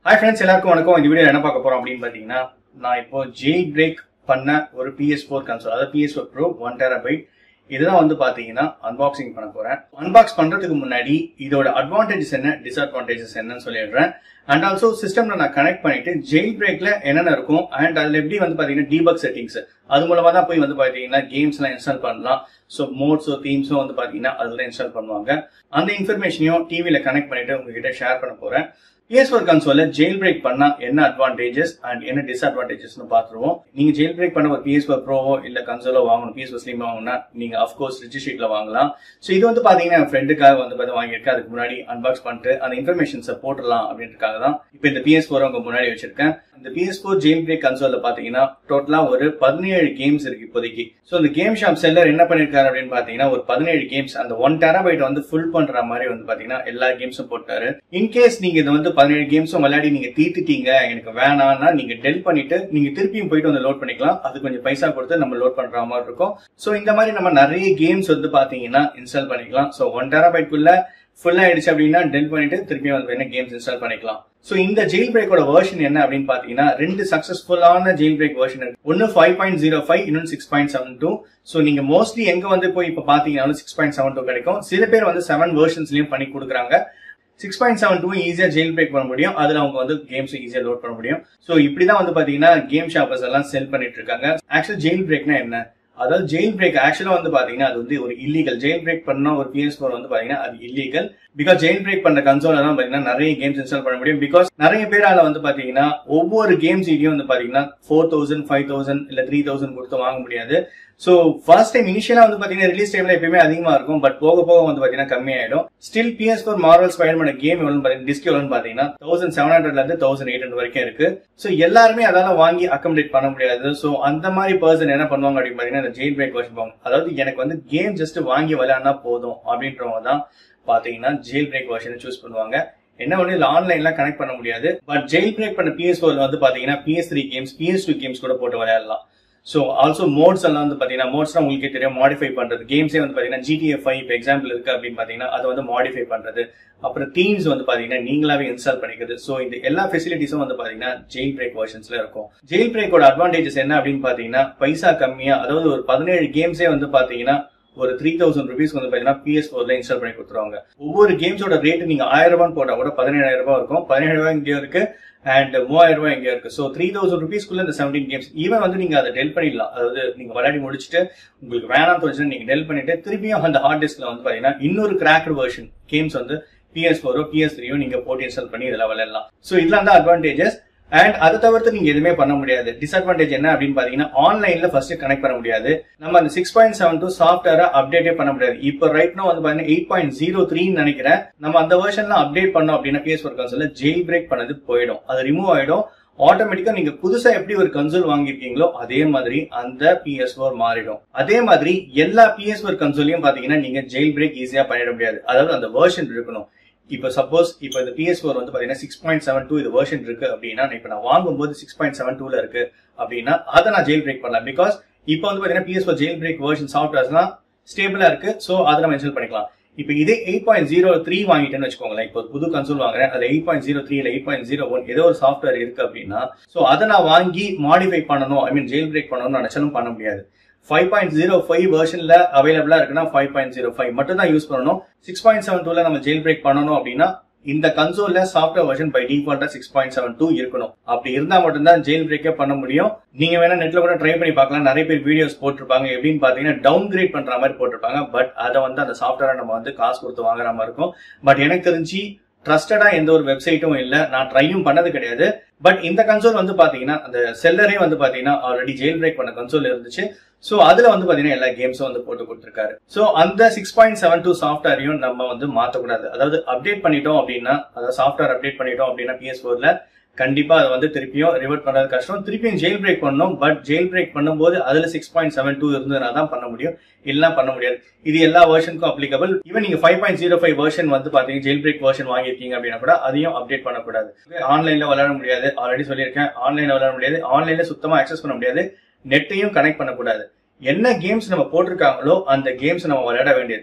hi friends எல்லாருக்கும் வணக்கம் இந்த வீடியோ என்ன பார்க்க போறோம் அப்படின்னு பாத்தீங்கன்னா நான் இப்போ ஜெயில் பிரேக் பண்ண ஒரு பிஎஸ் ஃபோர் கன்சோல் அதாவது PS four bro one terabyte இதுதான் வந்து பாத்தீங்கன்னா அன்பாக்சிங் பண்ண போறேன் அன்பாக்ஸ் பண்றதுக்கு முன்னாடி இதோட அட்வான்டேஜஸ் என்ன டிஸ்அட்வான்டேஜஸ் என்னன்னு சொல்லிடுறேன் அண்ட் ஆல்சோ சிஸ்டம்ல நான் கனெக்ட் பண்ணிட்டு ஜெயில் பிரேக்ல என்னென்ன இருக்கும் அண்ட் அதுல எப்படி வந்து பாத்தீங்கன்னா டீபக் செட்டிங்ஸ் அது மூலமா தான் போய் வந்து பாத்தீங்கன்னா கேம்ஸ் எல்லாம் இன்ஸ்டால் பண்ணலாம் ஸோ மோட்ஸோ தீம்ஸோ வந்து பாத்தீங்கன்னா அதுல இன்ஸ்டால் பண்ணுவாங்க அந்த இன்ஃபர்மேஷனையும் டிவில கனெக்ட் பண்ணிட்டு உங்ககிட்ட ஷேர் பண்ண போறேன் பிஎஸ் ஃபோர் கன்சோல ஜெயில் பிரேக் பண்ணா என்ன அட்வான்டேஜஸ் அண்ட் என்ன டிஸ்அட்வான்டேஜஸ் பாத்துருவோம் நீங்க ஜெயில் பிரேக் பண்ண ஒரு பிஎஸ் ஃபோர் ப்ரோவோ இல்ல கன்சோலோ வாங்கணும் பிஎஸ் ஃபோர் ஸ்லீம் வாங்கணும்னா நீங்க அஃப்கோர்ஸ் ரிச் ஷீட்ல வாங்கலாம் ஸோ இது வந்து பாத்தீங்கன்னா என் ஃப்ரெண்டுக்காக வந்து பார்த்து வாங்கியிருக்கேன் அதுக்கு முன்னாடி அன்பாக்ஸ் பண்ணிட்டு அந்த இன்ஃபர்மேஷன்ஸை போட்டுடலாம் அப்படின்றதுக்காக தான் இப்போ இந்த பிஎஸ் ஃபோர் உங்க முன்னாடி வச்சிருக்கேன் இந்த பிஎஸ் ஃபோர் ஜெயில் பிரேக் கன்சோல்ல பாத்தீங்கன்னா டோட்டலா ஒரு பதினேழு கேம்ஸ் இருக்கு இப்போதைக்கு ஸோ இந்த கேம் ஷாப் செல்லர் என்ன பண்ணிருக்காரு அப்படின்னு பாத்தீங்கன்னா ஒரு பதினேழு கேம்ஸ் அந்த ஒன் டெராபைட் வந்து ஃபுல் பண்ற மாதிரி வந்து பாத்தீங்கன்னா எல்லா கேம்ஸும் போட்டாரு இன்கேஸ் நீங்க இதை வந்து பதினேழு கேம்ஸும் விளையாடி நீங்க தீர்த்துட்டீங்க எனக்கு வேணாம்னா நீங்க டெல் பண்ணிட்டு நீங்க திருப்பியும் போயிட்டு வந்து லோட் பண்ணிக்கலாம் அது கொஞ்சம் பைசா கொடுத்து நம்ம லோட் பண்ற மாதிரி இருக்கும் ஸோ இந்த மாதிரி நம்ம நிறைய கேம்ஸ் வந்து பாத்தீங்கன்னா இன்ஸ்டால் பண்ணிக்கலாம் ஸோ ஒன் டெராபைட் குள்ள ஃபுல் ஆயிடுச்சு அப்படின்னா டெல் பண்ணிட்டு திருப்பி வந்து என்ன கேம்ஸ் இன்ஸ்டால் பண்ணிக்கலாம் சோ இந்த ஜெயில் பிரேக்கோட வெர்ஷன் என்ன அப்படின்னு பாத்தீங்கன்னா ரெண்டு சக்சஸ்ஃபுல்லான ஜெயில் பிரேக் வெர்ஷன் இருக்கு ஒன்னு ஃபைவ் பாயிண்ட் ஜீரோ ஃபைவ் இன்னொன்று six point seven two so நீங்க மோஸ்ட்லி எங்க வந்து போய் இப்ப பாத்தீங்கன்னாலும் சிக்ஸ் பாயிண்ட் செவன் டூ கிடைக்கும் சில பேர் வந்து செவன் வெர்ஷன்ஸ்லயும் பண்ணி கொடுக்குறாங்க சிக்ஸ் பாயிண்ட் செவன் டூ ஈஸியா ஜெயில் பிரேக் பண்ண முடியும் அதுல அவங்க வந்து கேம்ஸ் ஈஸியா லோட் பண்ண முடியும் ஸோ இப்படிதான் வந்து பாத்தீங்கன்னா கேம் ஷாப்பர்ஸ் எல்லாம் செல் பண்ணிட்டு இருக்காங்க ஆக்சுவல் ஜெயில் பிரேக்னா என்ன அதாவது ஜெயில் பிரேக் ஆக்சுவலா வந்து பாத்தீங்கன்னா அது வந்து ஒரு இல்லீகல் ஜெயில் பிரேக் பண்ண ஒரு பிஎஸ் ஃபோர் வந்து பாத்தீங்கன்னா அது இல்லீகல் பிகாஸ் ஜெயில் பிரேக் பண்ற கன்சோல தான் பாத்தீங்கன்னா நிறைய கேம்ஸ் இன்ஸ்டால் பண்ண முடியும் பிகாஸ் நிறைய பேரால வந்து பாத்தீங்கன்னா ஒவ்வொரு கேம்ஸ் இடையும் வந்து பாத்தீங்கன்னா ஃபோர் தௌசண்ட் ஃபைவ் தௌசண்ட் இல்ல த்ரீ தௌசண்ட் கொடுத்து வாங்க முடியாது சோ ஃபர்ஸ்ட் டைம் இனிஷியலா வந்து பாத்தீங்கன்னா ரிலீஸ் டைம்ல எப்பயுமே அதிகமா இருக்கும் பட் போக போக வந்து பாத்தீங்கன்னா கம்மியாயிடும் still PS four Marvel Spiderman game எவ்வளவு பாத்தீங்கன்னா டிஸ்க் எவ்வளவு பாத்தீங்கன்னா தௌசண்ட் செவன் ஹண்ட்ரட்ல இருந்து தௌசண்ட் எயிட் ஹண்ட்ரட் வரைக்கும் இருக்கு சோ எல்லாருமே அதால வாங்கி அக்கமடேட் பண்ண முடியாது சோ அந்த மாதிரி பர்சன் என்ன பண்ணுவாங்க அப்படின்னு பாத்தீங்கன்னா இந்த ஜெயில் பிரேக் வருஷன் போவாங்க அதாவது எனக்கு வந்து கேம் ஜஸ்ட் வாங்கி விளையாடினா போதும் அப்படின்றவங்க தான் பாத்தீங்கன்னா ஜெயில் பிரேக் வெர்ஷன் சூஸ் பண்ணுவாங்க என்ன ஒண்ணு இல்ல ஆன்லைன்ல கனெக்ட் பண்ண முடியாது பட் ஜெயில் பிரேக் பண்ண பிஎஸ் ஃபோர்ல வந்து பாத்தீங்கன்னா PS three games PS two games கூட போட்டு விளையாடலாம் ஸோ ஆல்சோ மோட்ஸ் எல்லாம் வந்து பாத்தீங்கன்னா மோட்ஸ் உங்களுக்கே தெரியும் மாடிஃபை பண்றது கேம்ஸே வந்து பாத்தீங்கன்னா ஜிடிஎஃப் ஃபைவ் இப்போ எக்ஸாம்பிள் இருக்கு அப்படின்னு பாத்தீங்கன்னா அதை வந்து மாடிஃபை பண்றது அப்புறம் தீம்ஸ் வந்து பாத்தீங்கன்னா நீங்களாவே இன்ஸ்டால் பண்ணிக்கிறது ஸோ இந்த எல்லா ஃபெசிலிட்டிஸும் வந்து பாத்தீங்கன்னா ஜெயில் பிரேக் வெர்ஷன்ஸ்ல இருக்கும் ஜெயில் பிரேக்கோட அட்வான்டேஜஸ் என்ன அப்படின்னு பாத்தீங்கன்னா பைசா கம்மியா அதாவது ஒரு பதினேழு கேம்ஸே வந்து பாத்தீங்கன்னா ஒரு த்ரீ தௌசண்ட் ருபீஸ் வந்து பாத்தீங்கன்னா பிஎஸ் போர்ல இன்ஸ்டால் பண்ணி கொடுத்துருவாங்க ஒவ்வொரு கேம்ஸோட ரேட் நீங்க ஆயிரம் ரூபாய் போட்டா கூட பதினேழாயிரம் ரூபாய் இருக்கும் பதினேழு ரூபாய் இங்கே இருக்கு அண்ட் மூவாயிரம் ரூபாய் இங்கே இருக்கு ஸோ த்ரீ தௌசண்ட் ருபீஸ்க்குள்ள இந்த செவன்டீன் கேம்ஸ் ஈவன் வந்து நீங்க அதை டெல் பண்ணிடலாம் அதாவது நீங்க விளையாடி முடிச்சுட்டு உங்களுக்கு வேணாம் தோணுச்சுன்னா நீங்க டெல் பண்ணிட்டு திருப்பியும் அந்த ஹார்ட் டிஸ்க்ல வந்து பாத்தீங்கன்னா இன்னொரு கிராக்டு வெர்ஷன் கேம்ஸ் வந்து பிஎஸ் ஃபோரோ பிஎஸ் த்ரீயோ நீங்க போட்டு இன்ஸ்டால் பண்ணி இதெல்லாம் விளையாடலாம் ஸோ இதெல்லாம் தான் அட்வான்டேஜஸ் அண்ட் அதை தவிர்த்து நீங்க எதுவுமே பண்ண முடியாது டிஸ்அட்வான்டேஜ் என்ன அப்படின்னு பாத்தீங்கன்னா ஆன்லைன்ல ஃபர்ஸ்ட் கனெக்ட் பண்ண முடியாது நம்ம அந்த சிக்ஸ் பாயிண்ட் செவன் டூ சாஃப்ட்வேரை அப்டேட்டே பண்ண முடியாது இப்போ ரைட் நோ வந்து பாத்தீங்கன்னா எயிட் பாயிண்ட் ஜீரோ த்ரீன்னு நினைக்கிறேன் நம்ம அந்த வெர்ஷன்ல அப்டேட் பண்ணோம் அப்படின்னா பிஎஸ் ஃபோர் கன்சோல்ல ஜெயில் பிரேக் பண்ணது போயிடும் அது ரிமூவ் ஆயிடும் ஆட்டோமேட்டிக்கா நீங்க புதுசா எப்படி ஒரு கன்சோல் வாங்கிருக்கீங்களோ அதே மாதிரி அந்த பிஎஸ் ஃபோர் மாறிடும் அதே மாதிரி எல்லா பிஎஸ் ஃபோர் கன்சோலையும் பாத்தீங்கன்னா நீங்க ஜெயில் பிரேக் ஈஸியா பண்ணிட முடியாது அதாவது அந்த வெர்ஷன் இருக்கணும் இப்போ சப்போஸ் இப்போ இந்த பிஎஸ் ஃபோர் வந்து பாத்தீங்கன்னா சிக்ஸ் பாயிண்ட் செவன் டூ இது வெர்ஷன் இருக்கு அப்படின்னா இப்போ நான் வாங்கும்போது சிக்ஸ் பாயிண்ட் செவன் டூல இருக்கு அப்படின்னா அதை நான் ஜெயில் பிரேக் பண்ணலாம் பிகாஸ் இப்போ வந்து பாத்தீங்கன்னா PS four jail break version சாஃப்ட்வேர்ஸ்லாம் ஸ்டேபிளா இருக்கு ஸோ அதை நம்ம இன்ஸ்டால் பண்ணிக்கலாம் இப்போ இதே எயிட் பாயிண்ட் ஜீரோ த்ரீ வாங்கிட்டேன்னு வச்சுக்கோங்களேன் இப்போ புது கன்சோல் வாங்குறேன் அது எயிட் பாயிண்ட் ஜீரோ த்ரீ இல்லை எயிட் பாயிண்ட் ஜீரோ ஒன் ஏதோ ஒரு சாஃப்ட்வேர் இருக்கு அப்படின்னா ஸோ அதை நான் வாங்கி மாடிஃபை பண்ணணும் ஐ மீன் ஜெயில் பிரேக் பண்ணணும்னு நினைச்சாலும் பண்ண முடியாது ஃபைவ் பாயிண்ட் ஜீரோ ஃபைவ் வெர்ஷன்ல அவைலபிளா இருக்குன்னா ஃபைவ் பாயிண்ட் ஜீரோ ஃபைவ் மட்டும் தான் யூஸ் பண்ணணும் சிக்ஸ் பாயிண்ட் செவன் டூல நம்ம ஜெயில் பிரேக் பண்ணணும் அப்படின்னா இந்த கன்சோல்ல சாஃப்ட்வேர் வெர்ஷன் பை டிஃபால்ட்டா சிக்ஸ் பாயிண்ட் செவன் டூ இருக்கணும் அப்படி இருந்தா மட்டும்தான் ஜெயில் பிரேக்கே பண்ண முடியும் நீங்க வேணா நெட்ல கூட ட்ரை பண்ணி பார்க்கலாம் நிறைய பேர் வீடியோஸ் போட்டிருப்பாங்க எப்படின்னு பாத்தீங்கன்னா டவுன் கிரேட் பண்ற மாதிரி போட்டிருப்பாங்க பட் அதை வந்து அந்த சாஃப்ட்வேரை நம்ம வந்து காசு கொடுத்து வாங்குற மாதிரி இருக்கும் பட் எனக்கு தெரிஞ்சு ட்ரஸ்டடா எந்த ஒரு வெப்சைட்டும் இல்ல நான் ட்ரையும் பண்ணது கிடையாது பட் இந்த கன்சோல் வந்து பாத்தீங்கன்னா அந்த செல்லரே வந்து பாத்தீங்கன்னா ஆல்ரெடி ஜெயில் பிரேக் பண்ண கன்சோல் இருந்துச்சு சோ அதுல வந்து பாத்தீங்கன்னா எல்லா கேம்ஸும் வந்து போட்டு கொடுத்துருக்காரு சோ அந்த சிக்ஸ் பாயிண்ட் செவன் டூ சாஃப்ட்வேரையும் நம்ம வந்து மாத்தக்கூடாது அதாவது அப்டேட் பண்ணிட்டோம் அப்படின்னா அதாவது சாஃப்ட்வேர் அப்டேட் பண்ணிட்டோம் அப்படின்னா பிஎஸ் ஃபோர்ல கண்டிப்பா அதை வந்து திருப்பியும் ரிவர்ட் பண்றது கஷ்டம் திருப்பியும் ஜெயில் பிரேக் பண்ணணும் பட் ஜெயில் பிரேக் பண்ணும்போது அதுல சிக்ஸ் பாயிண்ட் செவன் டூ இருந்ததுனா தான் பண்ண முடியும் இல்லைன்னா பண்ண முடியாது இது எல்லா வெர்ஷனுக்கும் அப்ளிகபிள் ஈவன் நீங்க five point zero five version வந்து பாத்தீங்கன்னா ஜெயில் பிரேக் வெர்ஷன் வாங்கியிருக்கீங்க அப்படின்னா கூட அதையும் அப்டேட் பண்ணக்கூடாது ஆன்லைன்ல விளையாட முடியாது ஆல்ரெடி சொல்லியிருக்கேன் ஆன்லைன்ல விளையாட முடியாது ஆன்லைன்ல சுத்தமா அக்சஸ் பண்ண முடியாது நெட்டையும் கனெக்ட் பண்ணக்கூடாது என்ன கேம்ஸ் நம்ம போட்டிருக்காங்களோ அந்த கேம்ஸ் நம்ம விளையாட வேண்டியது தான்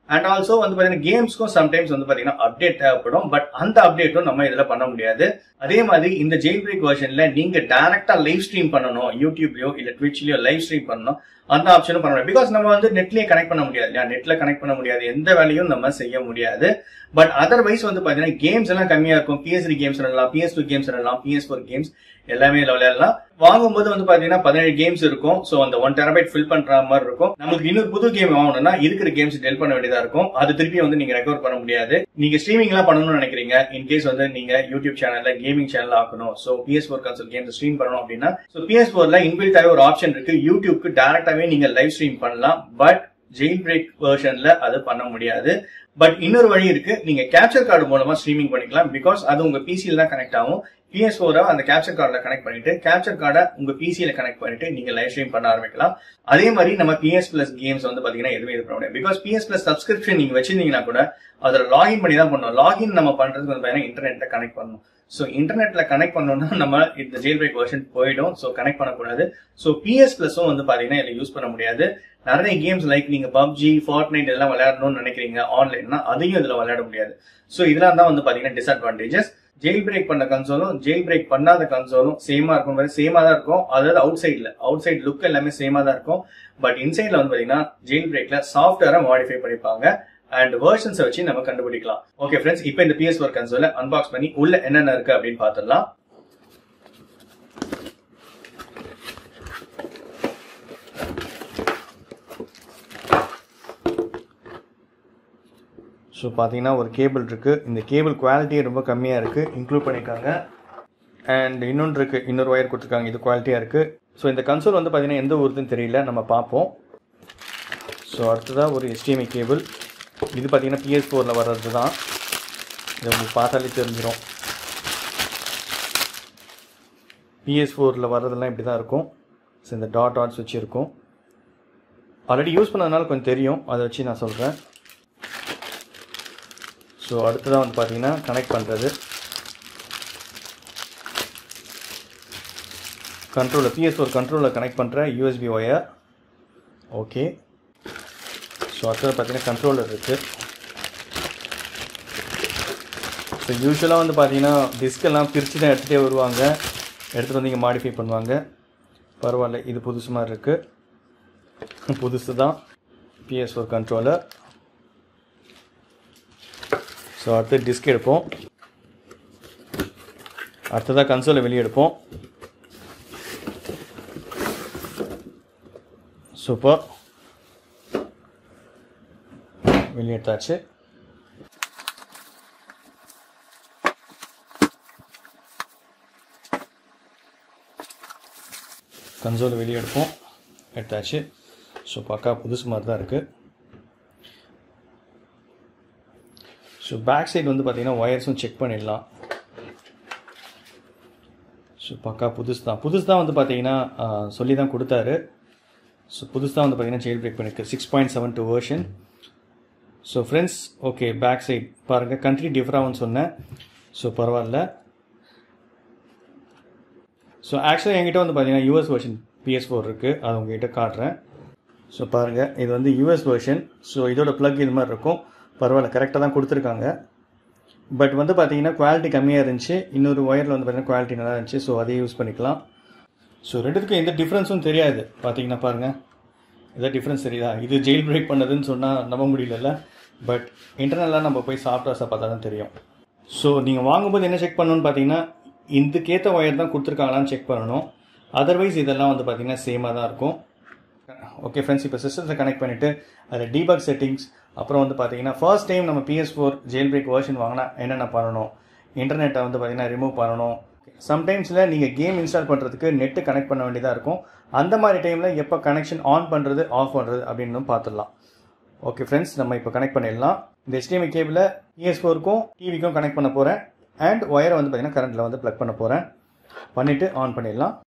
அண்ட் ஆல்சோ வந்து பாத்தீங்கன்னா கேம்ஸ்க்கும் சம்டைம்ஸ் வந்து பாத்தீங்கன்னா அப்டேட் தேவைப்படும் பட் அந்த அப்டேட்டும் நம்ம இதுல பண்ண முடியாது அதே மாதிரி இந்த ஜெயில் பிரேக் வெர்ஷன்ல நீங்க டைரக்டா லைவ் ஸ்ட்ரீம் பண்ணணும் யூடியூப்லயோ இல்ல ட்விட்ச்லயோ லைவ் ஸ்ட்ரீம் பண்ணணும் அந்த ஆப்ஷனும் பண்ண முடியாது பிகாஸ் நம்ம வந்து நெட்லயே கனெக்ட் பண்ண முடியாது இல்லையா நெட்ல கனெக்ட் பண்ண முடியாது எந்த வேலையும் நம்ம செய்ய முடியாது பட் அதர்வைஸ் வந்து பாத்தீங்கன்னா கேம்ஸ் எல்லாம் கம்மியா இருக்கும் பிஎஸ்டி கேம்ஸ் விளையாடலாம் பிஎஸ் டூ கேம்ஸ் விளையாடலாம் பிஎஸ் ஃபோர் கேம்ஸ் எல்லாமே இதுல விளையாடலாம் வாங்கும்போது வந்து பாத்தீங்கன்னா பதினேழு கேம்ஸ் இருக்கும் சோ அந்த ஒன் டெராபைட் ஃபில் பண்ற மாதிரி இருக்கும் நமக்கு இன்னொரு புது கேம் வாங்கணும்னா இருக்கிற கேம்ஸ் டெல் பண்ண வேண்டியதா இருக்கும் அது திருப்பி வந்து நீங்க ரெக்கவர் பண்ண முடியாது நீங்க ஸ்ட்ரீமிங் எல்லாம் பண்ணணும்னு நினைக்கிறீங்க இன் கேஸ் வந்து நீங்க யூடியூப் சேனல்ல கேமிங் சேனல் ஆக்கணும் so PS four console games stream பண்ணணும் அப்படின்னா சோ பிஎஸ் ஃபோர்ல இன்பில்டாவே ஒரு ஆப்ஷன் இருக்கு யூடியூப்க்கு டேரக்டாவே நீங்க லைவ் ஸ்ட்ரீம் பண்ணலாம் பட் ஜெயில் பிரேக் வெர்ஷன்ல அது பண்ண முடியாது பட் இன்னொரு வழி இருக்கு நீங்க கேப்சர் கார்டு மூலமா ஸ்ட்ரீமிங் பண்ணிக்கலாம் பிகாஸ் அது உங்க பிசியில தான் கனெக்ட் ஆகும் பிஎஸ் ஃபோரை அந்த கேப்சர் கார்டில் கனெக்ட் பண்ணிட்டு கேப்சர் கார்டை உங்க பிசியில கனெக்ட் பண்ணிட்டு நீங்க லைவ் ஸ்ட்ரீம் பண்ண ஆரம்பிக்கலாம் அதே மாதிரி நம்ம பிஎஸ் பிளஸ் கேம்ஸ் வந்து பாத்தீங்கன்னா எதுவுமே இது பண்ண முடியாது பிகாஸ் பிஎஸ் பிளஸ் சப்ஸ்கிரிப்ஷன் நீங்க வச்சிருந்தீங்கன்னா கூட அதில் லாகின் பண்ணி தான் பண்ணணும் லாகின் நம்ம பண்றதுக்கு வந்து பாத்தீங்கன்னா இன்டர்நெட்ல கனெக்ட் பண்ணணும் ஸோ இன்டர்நெட்ல கனெக்ட் பண்ணோம்னா நம்ம இந்த ஜெயில் பிரேக் வெர்ஷன் போயிடும் ஸோ கனெக்ட் பண்ணக்கூடாது ஸோ பிஎஸ் பிளஸும் வந்து பாத்தீங்கன்னா இதில் யூஸ் பண்ண முடியாது நிறைய கேம்ஸ் லைக் நீங்க பப்ஜி ஃபார்ட் நைட் எல்லாம் விளையாடணும்னு நினைக்கிறீங்க ஆன்லைன்னா அதையும் இதுல விளையாட முடியாது ஸோ இதெல்லாம் தான் வந்து பாத்தீங்கன்னா டிஸ்அட்வான்டேஜஸ் ஜெயில் பிரேக் பண்ண கன்சோலும் ஜெயில் பிரேக் பண்ணாத கன்சோலும் சேமா இருக்கும் சேமா தான் இருக்கும் அதாவது அவுட் சைட்ல அவுட் சைட் லுக் எல்லாமே சேமா தான் இருக்கும் பட் இன்சைட்ல வந்து பாத்தீங்கன்னா ஜெயில் பிரேக்ல சாஃப்ட்வேரை மாடிஃபை பண்ணிருப்பாங்க அண்ட் வேர்ஷன்ஸை வச்சு நம்ம கண்டுபிடிக்கலாம் ஓகே ஃப்ரெண்ட்ஸ் இப்போ இந்த பிஎஸ் ஒர்க் கன்சோல அன்பாக்ஸ் பண்ணி உள்ள என்னென்ன இருக்கு அப்படின்னு பார்த்துடலாம் ஸோ பார்த்தீங்கன்னா ஒரு கேபிள் இருக்குது இந்த கேபிள் குவாலிட்டி ரொம்ப கம்மியாக இருக்குது இன்க்ளூட் பண்ணியிருக்காங்க அண்ட் இன்னொன்று இருக்குது இன்னொரு ஒயர் கொடுத்துருக்காங்க இது குவாலிட்டியாக இருக்குது ஸோ இந்த கன்சோல் வந்து பார்த்தீங்கன்னா எந்த ஊருதுன்னு தெரியல நம்ம பார்ப்போம் ஸோ அடுத்ததாக ஒரு HDMI கேபிள் இது பார்த்தீங்கன்னா பிஎஸ் ஃபோரில் வர்றது தான் இது உங்களுக்கு பார்த்தாலே தெரிஞ்சிடும் பிஎஸ் ஃபோரில் வர்றதெல்லாம் இப்படி தான் இருக்கும் ஸோ இந்த டாட் டாட்ஸ் வச்சு இருக்கும் ஆல்ரெடி யூஸ் பண்ணதுனால கொஞ்சம் தெரியும் அதை வச்சு நான் சொல்கிறேன் ஸோ அடுத்ததாக வந்து பார்த்தீங்கன்னா கனெக்ட் பண்ணுறது கண்ட்ரோலர் பிஎஸ் ஒரு கண்ட்ரோலர் கனெக்ட் பண்ணுற யூஎஸ்பி ஒயர் ஓகே ஸோ அடுத்தது பார்த்தீங்கன்னா கண்ட்ரோலர் இருக்குது ஸோ யூஸ்வலாக வந்து பார்த்தீங்கன்னா டிஸ்கெல்லாம் பிரித்து தான் எடுத்துகிட்டே வருவாங்க எடுத்துகிட்டு வந்து இங்கே மாடிஃபை பண்ணுவாங்க பரவாயில்ல இது புதுசு மாதிரி இருக்குது புதுசு தான் பிஎஸ் ஒரு கண்ட்ரோலர் ஸோ அடுத்து டிஸ்க் எடுப்போம் அடுத்ததாக கன்சோலை வெளியே எடுப்போம் சூப்பர் வெளியே எடுத்தாச்சு கன்சோலை வெளியே எடுப்போம் எடுத்தாச்சு ஸோ பக்கா புதுசு மாதிரி தான் இருக்குது ஸோ பேக் சைடு வந்து பார்த்தீங்கன்னா ஒயர்ஸும் செக் பண்ணிடலாம் ஸோ பக்கா புதுசு தான் புதுசு தான் வந்து பார்த்தீங்கன்னா சொல்லி தான் கொடுத்தாரு ஸோ புதுசு தான் வந்து பார்த்தீங்கன்னா ஜெயில் பிரேக் பண்ணிருக்கு six point seven two version so friends okay back side பாருங்கள் கண்ட்ரி டிஃபராகும்னு சொன்னேன் ஸோ பரவாயில்ல ஸோ ஆக்சுவலாக என்கிட்ட வந்து பார்த்தீங்கன்னா யூஎஸ் வெர்ஷன் பிஎஸ் ஃபோர் இருக்குது அது உங்ககிட்ட காட்டுறேன் ஸோ பாருங்கள் இது வந்து யூஎஸ் வெர்ஷன் ஸோ இதோட ப்ளக் இது மாதிரி இருக்கும் பரவாயில்ல கரெக்டாக தான் கொடுத்துருக்காங்க பட் வந்து பார்த்தீங்கன்னா குவாலிட்டி கம்மியாக இருந்துச்சு இன்னொரு ஒயரில் வந்து பார்த்தீங்கன்னா குவாலிட்டி நல்லா இருந்துச்சு ஸோ அதையே யூஸ் பண்ணிக்கலாம் ஸோ ரெண்டுத்துக்கும் எந்த டிஃப்ரென்ஸும் தெரியாது பார்த்தீங்கன்னா பாருங்கள் எதாவது டிஃப்ரென்ஸ் தெரியுதா இது ஜெயில் பிரேக் பண்ணதுன்னு சொன்னால் நம்ப முடியலல்ல பட் இன்டர்னலாக நம்ம போய் சாஃப்ட்வேர்ஸை பார்த்தா தான் தெரியும் ஸோ நீங்கள் வாங்கும்போது என்ன செக் பண்ணணும்னு பார்த்தீங்கன்னா இதுக்கேற்ற ஒயர் தான் கொடுத்துருக்காங்களான்னு செக் பண்ணணும் அதர்வைஸ் இதெல்லாம் வந்து பார்த்தீங்கன்னா சேமாக தான் இருக்கும் ஓகே ஃப்ரெண்ட்ஸ் இப்போ சிஸ்டத்தை கனெக்ட் பண்ணிவிட்டு அதில் டீபக் செட்டிங்ஸ் அப்புறம் வந்து பார்த்தீங்கன்னா ஃபர்ஸ்ட் டைம் நம்ம PS four jail break version வாங்கினா என்னென்ன பண்ணணும் இன்டர்நெட்டை வந்து பார்த்தீங்கன்னா ரிமூவ் பண்ணணும் சம்டைம்ஸில் நீங்கள் கேம் இன்ஸ்டால் பண்ணுறதுக்கு நெட்டு கனெக்ட் பண்ண வேண்டியதாக இருக்கும் அந்த மாதிரி டைமில் எப்போ கனெக்ஷன் ஆன் பண்ணுறது ஆஃப் பண்ணுறது அப்படின்னு பார்த்துடலாம் ஓகே ஃப்ரெண்ட்ஸ் நம்ம இப்போ கனெக்ட் பண்ணிடலாம் இந்த HDMI கேபிளை பிஎஸ் ஃபோருக்கும் டிவிக்கும் கனெக்ட் பண்ண போகிறேன் அண்ட் ஒயரை வந்து பார்த்தீங்கன்னா கரண்ட்டில் வந்து ப்ளக் பண்ண போகிறேன் பண்ணிவிட்டு ஆன் பண்ணிடலாம்